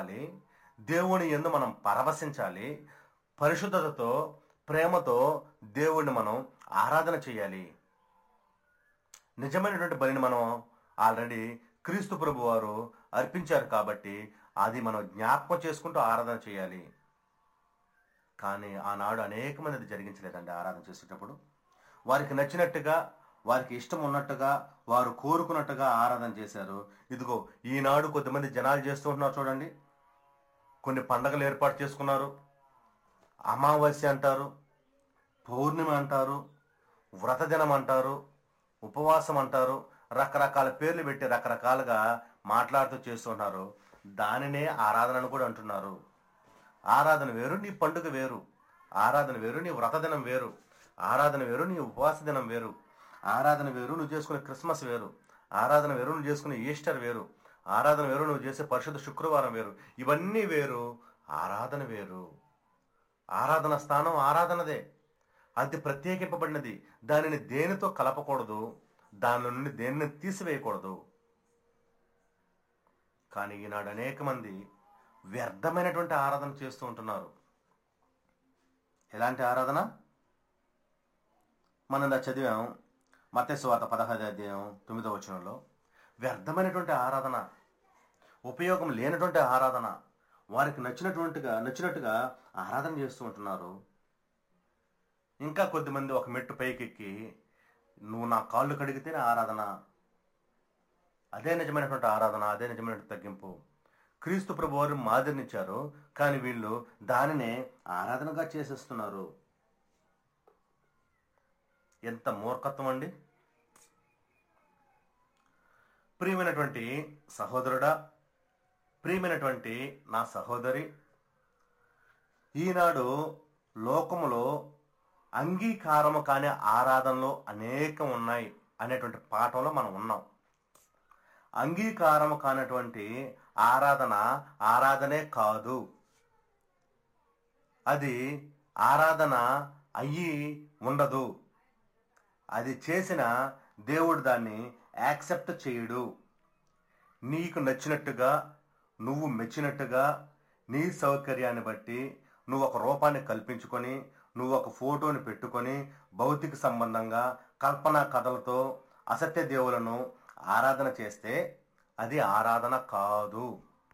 నమ్మాలి దేవుని ఎందు మనం పరవశించాలి పరిశుద్ధతతో ప్రేమతో దేవుడిని మనం ఆరాధన చేయాలి నిజమైనటువంటి బలిని మనం ఆల్రెడీ క్రీస్తు ప్రభు వారు అర్పించారు కాబట్టి అది మనం జ్ఞాపకం చేసుకుంటూ ఆరాధన చేయాలి కానీ ఆనాడు అనేక మంది అది జరిగించలేదండి ఆరాధన చేసేటప్పుడు వారికి నచ్చినట్టుగా వారికి ఇష్టం ఉన్నట్టుగా వారు కోరుకున్నట్టుగా ఆరాధన చేశారు ఇదిగో ఈనాడు కొద్దిమంది జనాలు చేస్తూ ఉంటున్నారు చూడండి కొన్ని పండగలు ఏర్పాటు చేసుకున్నారు అమావాస్య అంటారు పౌర్ణమి అంటారు వ్రతదినం అంటారు ఉపవాసం అంటారు రకరకాల పేర్లు పెట్టి రకరకాలుగా మాట్లాడుతూ చేస్తున్నారు దానినే ఆరాధన అని కూడా అంటున్నారు ఆరాధన వేరు నీ పండుగ వేరు ఆరాధన వేరు నీ వ్రతదినం వేరు ఆరాధన వేరు నీ ఉపవాస దినం వేరు ఆరాధన వేరు నువ్వు చేసుకునే క్రిస్మస్ వేరు ఆరాధన వేరు నువ్వు చేసుకునే ఈస్టర్ వేరు ఆరాధన వేరు నువ్వు చేసే పరిశుద్ధ శుక్రవారం వేరు ఇవన్నీ వేరు ఆరాధన వేరు ఆరాధన స్థానం ఆరాధనదే అది ప్రత్యేకింపబడినది దానిని దేనితో కలపకూడదు దానిలో నుండి దేనిని తీసివేయకూడదు కానీ ఈనాడు అనేక మంది వ్యర్థమైనటువంటి ఆరాధన చేస్తూ ఉంటున్నారు ఎలాంటి ఆరాధన మనం ఇలా చదివాం మత్స్యవార్త పదహైదు అధ్యాయం తొమ్మిదో వచనంలో వ్యర్థమైనటువంటి ఆరాధన ఉపయోగం లేనటువంటి ఆరాధన వారికి నచ్చినటువంటిగా నచ్చినట్టుగా ఆరాధన చేస్తూ ఉంటున్నారు ఇంకా కొద్దిమంది ఒక మెట్టు పైకెక్కి నువ్వు నా కాళ్ళు కడిగితే నా ఆరాధన అదే నిజమైనటువంటి ఆరాధన అదే నిజమైనటువంటి తగ్గింపు క్రీస్తు ప్రభు వారు మాదిరినిచ్చారు కానీ వీళ్ళు దానినే ఆరాధనగా చేసేస్తున్నారు ఎంత మూర్ఖత్వం అండి ప్రియమైనటువంటి సహోదరుడా ప్రియమైనటువంటి నా సహోదరి ఈనాడు లోకములో అంగీకారము కాని ఆరాధనలు అనేకం ఉన్నాయి అనేటువంటి పాఠంలో మనం ఉన్నాం అంగీకారము కానటువంటి ఆరాధన ఆరాధనే కాదు అది ఆరాధన అయ్యి ఉండదు అది చేసిన దేవుడు దాన్ని యాక్సెప్ట్ చేయడు నీకు నచ్చినట్టుగా నువ్వు మెచ్చినట్టుగా నీ సౌకర్యాన్ని బట్టి నువ్వు ఒక రూపాన్ని కల్పించుకొని నువ్వు ఒక ఫోటోని పెట్టుకొని భౌతిక సంబంధంగా కల్పనా కథలతో అసత్య దేవులను ఆరాధన చేస్తే అది ఆరాధన కాదు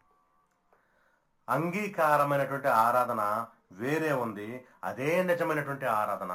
అంగీకారమైనటువంటి ఆరాధన వేరే ఉంది అదే నిజమైనటువంటి ఆరాధన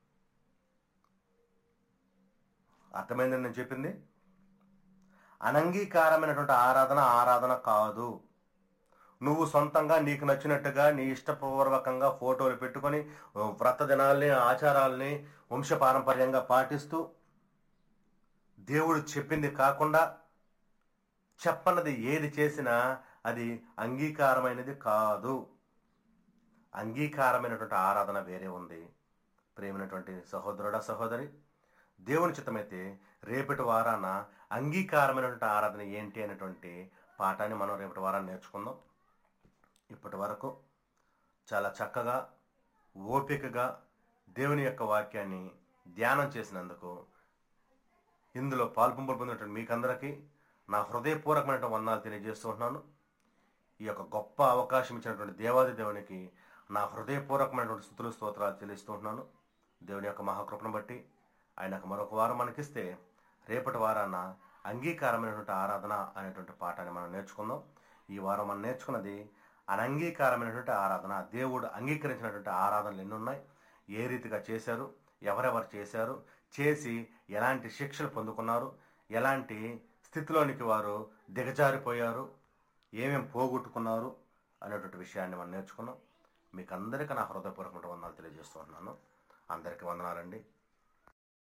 అర్థమైందని నేను చెప్పింది అనంగీకారమైనటువంటి ఆరాధన ఆరాధన కాదు నువ్వు సొంతంగా నీకు నచ్చినట్టుగా నీ ఇష్టపూర్వకంగా ఫోటోలు పెట్టుకొని వ్రత దినాల్ని ఆచారాల్ని వంశపారంపర్యంగా పాటిస్తూ దేవుడు చెప్పింది కాకుండా చెప్పన్నది ఏది చేసినా అది అంగీకారమైనది కాదు అంగీకారమైనటువంటి ఆరాధన వేరే ఉంది ప్రేమైనటువంటి సహోదరుడ సహోదరి దేవుని చిత్తమైతే రేపటి వారాన అంగీకారమైనటువంటి ఆరాధన ఏంటి అనేటువంటి పాఠాన్ని మనం రేపటి వారాన్ని నేర్చుకుందాం ఇప్పటి వరకు చాలా చక్కగా ఓపికగా దేవుని యొక్క వాక్యాన్ని ధ్యానం చేసినందుకు ఇందులో పాల్పొంపులు పొందినటువంటి మీకందరికీ నా హృదయపూర్వకమైన వందనాలు తెలియజేస్తూ ఉంటున్నాను ఈ యొక్క గొప్ప అవకాశం ఇచ్చినటువంటి దేవాది దేవునికి నా హృదయపూర్వకమైనటువంటి స్థుతులు స్తోత్రాలు చెల్లిస్తూ ఉంటున్నాను దేవుని యొక్క మహాకృపను బట్టి ఆయనకు మరొక వారం మనకిస్తే రేపటి వారాన అంగీకారమైనటువంటి ఆరాధన అనేటువంటి పాఠాన్ని మనం నేర్చుకుందాం ఈ వారం మనం నేర్చుకున్నది అనంగీకారమైనటువంటి ఆరాధన దేవుడు అంగీకరించినటువంటి ఆరాధనలు ఎన్ని ఉన్నాయి ఏ రీతిగా చేశారు ఎవరెవరు చేశారు చేసి ఎలాంటి శిక్షలు పొందుకున్నారు ఎలాంటి స్థితిలోనికి వారు దిగజారిపోయారు ఏమేం పోగొట్టుకున్నారు అనేటువంటి విషయాన్ని మనం నేర్చుకున్నాం మీకు అందరికీ నా హృదయపూర్వకమైన వందనాలు తెలియజేస్తూ ఉన్నాను అందరికీ వందనాలండి